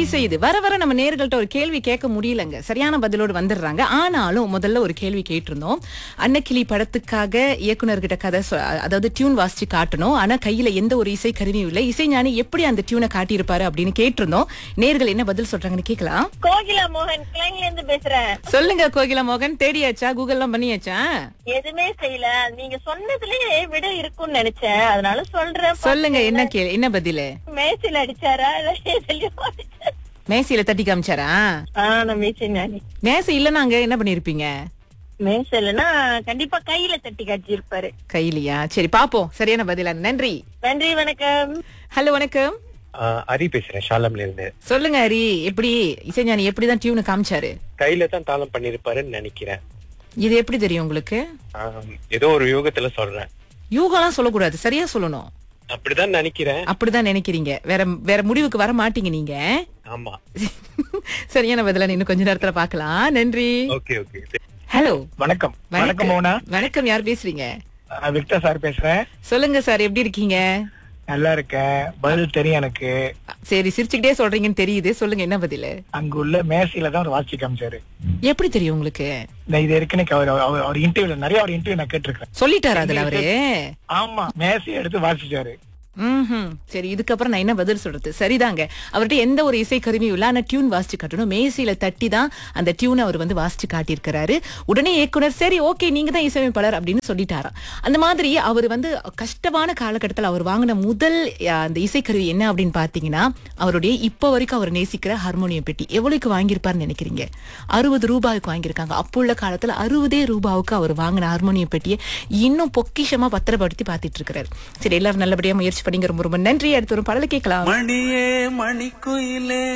இசை இது வர வர நம்ம நேர்கள்ட்ட ஒரு கேள்வி கேட்க முடியலங்க சரியான பதிலோடு வந்துடுறாங்க ஆனாலும் முதல்ல ஒரு கேள்வி கேட்டிருந்தோம் அன்னக்கிளி படத்துக்காக இயக்குனர்கிட்ட கதை சொ- அதாவது டியூன் வாசிச்சு காட்டணும் ஆனா கையில எந்த ஒரு இசை கருவியும் இல்லை இசைஞானி எப்படி அந்த டியூனை காட்டியிருப்பாரு அப்படின்னு கேட்டிருந்தோம் நேர்கள் என்ன பதில் சொல்றாங்கன்னு கேட்கலாம் கோகிலா மோகன் கிளைங்ல இருந்து பேசுறேன் சொல்லுங்க கோகிலா மோகன் தேடியாச்சா கூகுள்லாம் பண்ணியாச்சா எதுவுமே செய்யல நீங்க சொன்னதுலயே விட இருக்கும்னு நினைச்சேன் அதனால சொல்றேன் சொல்லுங்க என்ன கே என்ன பதிலு மேய்ச்சல் அடிச்சாரா இல்ல எதுலயோ அடிச்சாரா? மேசையில தட்டி காமிச்சாரா ஆ நான் மேய்ச்சல் ஞானி மேசை இல்லைன்னா அங்க என்ன பண்ணிருப்பீங்க மேய்ச்சல்னா கண்டிப்பா கையில தட்டி காட்டியிருப்பாரு கையிலையா சரி பாப்போம் சரியான பதிலா நன்றி நன்றி வணக்கம் ஹலோ வணக்கம் ஆஹ் ஹரி பேசுறேன் ஷாலம்ல இருந்து சொல்லுங்க ஹரி எப்படி இசைஞானி எப்படிதான் டியூனு காமிச்சாரு கையில தான் தாளம் பண்ணிருப்பாருன்னு நினைக்கிறேன் இது எப்படி தெரியும் உங்களுக்கு ஆஹ் ஏதோ ஒரு யோகத்துல சொல்றேன் யூகம்லாம் சொல்லக்கூடாது சரியா சொல்லணும் அப்படிதான் நினைக்கிறேன் அப்படிதான் நினைக்கிறீங்க வேற வேற முடிவுக்கு வர மாட்டீங்க நீங்க ஆமா சரியான பதிலா இன்னும் கொஞ்ச நேரத்துல பார்க்கலாம் நன்றி ஓகே ஓகே ஹலோ வணக்கம் வணக்கம் மோனா வணக்கம் யார் பேசுறீங்க நான் விக்டர் சார் பேசுறேன் சொல்லுங்க சார் எப்படி இருக்கீங்க நல்லா இருக்கேன் பதில் தெரியும் எனக்கு சரி சிரிச்சுக்கிட்டே சொல்றீங்கன்னு தெரியுது சொல்லுங்க என்ன பதிலு அங்க உள்ள மேசையில தான் ஒரு வாட்சி காமிச்சாரு எப்படி தெரியும் உங்களுக்கு இந்த இது இருக்குன்னு அவர் அவர் அவர் இன்டர்வியூல நிறைய ஒரு இன்டர்வியூ நான் கேட்டிருக்கேன் சொல்லிட்டாரா அதுல அவரு ஆமா மேசையை எடுத்து வாசிச்சாரு ம்ஹும். சரி இதுக்கப்புறம் நான் என்ன பதில் சொல்றது சரிதாங்க அவர்கிட்ட எந்த ஒரு இசை கருவியும் இல்ல ஆனா டியூன் வாசிச்சு காட்டணும் மேசையில தட்டி தான் அந்த டியூனை அவர் வந்து வாசிச்சு காட்டியிருக்கிறாரு உடனே இயக்குனர் சரி ஓகே நீங்க தான் இசையமைப்பாளர் அப்படின்னு சொல்லிட்டாராம் அந்த மாதிரி அவர் வந்து கஷ்டமான காலகட்டத்தில் அவர் வாங்கின முதல் அஹ், அந்த இசைக்கருவி என்ன அப்படின்னு பாத்தீங்கன்னா அவருடைய இப்போ வரைக்கும் அவர் நேசிக்கிற ஹார்மோனியம் பெட்டி எவ்வளவுக்கு வாங்கியிருப்பாருன்னு நினைக்கிறீங்க அறுபது ரூபாய்க்கு வாங்கியிருக்காங்க அப்போ உள்ள காலத்துல அறுபதே ரூபாவுக்கு அவர் வாங்கின ஹார்மோனியம் பெட்டியை இன்னும் பொக்கிஷமா பத்திரப்படுத்தி பார்த்துட்டு இருக்கிறாரு சரி எல்லாரும் நல்லபடியா முயற்சி பண்ணிங்க ரொம்ப ரொம்ப நன்றி அடுத்து ஒரு பாடலை கேட்கலாம் மணியே மணிக்குயிலே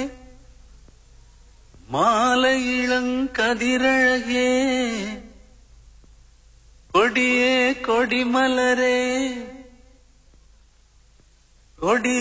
மாலை இளங்கதிரழகே கொடியே கொடிமலரே கொடி